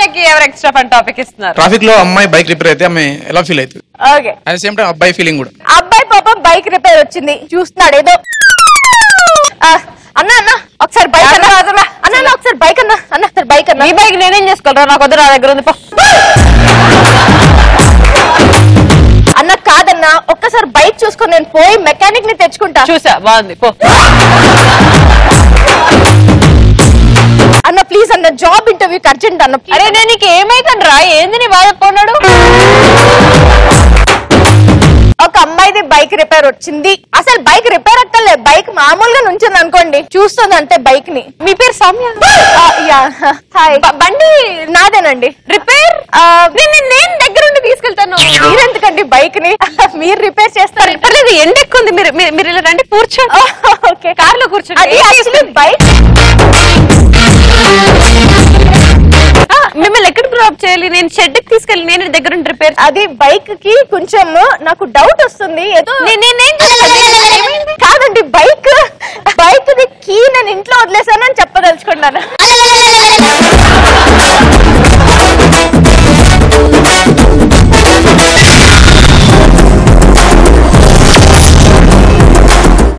అమ్మాయికి ఎవరు extra fun topic ఇస్తున్నారు ట్రాఫిక్ లో అమ్మాయి బైక్ రిపేర్ అయితే అమ్మాయి ఎలా ఫీల్ అవుతుంది ఓకే అట్ సేమ్ టైం అబ్బాయి ఫీలింగ్ కూడా అబ్బాయి పాపం బైక్ రిపేర్ వచ్చింది చూస్తున్నాడు ఏదో ఆ, అన్న అన్న ఒకసారి బైక్ అన్న అన్న అన్న ఒకసారి బైక్ అన్న అన్న ఒకసారి బైక్ అన్న ఈ బైక్ నేనేం చేసుకోవాలరా నాకు వద్దు నా దగ్గర ఉంది పో. అన్న కాదన్న ఒక్కసారి బైక్ చూసుకొని నేను పోయి మెకానిక్ ని తెచ్చుకుంటా చూసా బాగుంది పో అన్న ప్లీజ్ అన్న జాబ్ ఇంటర్వ్యూకి అర్జెంట్ అన్న please అరే అన్న. నేను నీకు ఏమైతాను రా ఏంది నీ బాధపోన్నాడు ఒక అమ్మాయిది బైక్ రిపేర్ వచ్చింది అసలు బైక్ రిపేర్ అక్కర్లే బైక్ మామూలుగా నుంచింది అనుకోండి చూస్తుంది అంతే బైక్ ని మీ పేరు సౌమ్య హాయ్ బండి నాదేనండి రిపేర్ నేను నేను దగ్గరుండి తీసుకెళ్తాను మీరెందుకండి బైక్ ని మీరు రిపేర్ చేస్తారు పర్లేదు ఎండ ఎక్కువ ఉంది మీరు మీరు- మీరు ఇలా రండి కూర్చోండి ఓకే కార్ లో కూర్చోండి అది యాక్చువల్లీ బైక్ ఆ, మిమ్మల్ని ఎక్కడ డ్రాప్ చేయాలి నేను షెడ్ కి తీసుకెళ్ళి నేను దగ్గరుండి రిపేర్ అది బైక్ కి కొంచెం నాకు డౌట్ వస్తుంది ఏదో నేనేం చేస్తాను? కాదండి బైక్ బైక్ ది కీ నేను ఇంట్లో వదిలేసాను అని చెప్పదలుచుకున్నాను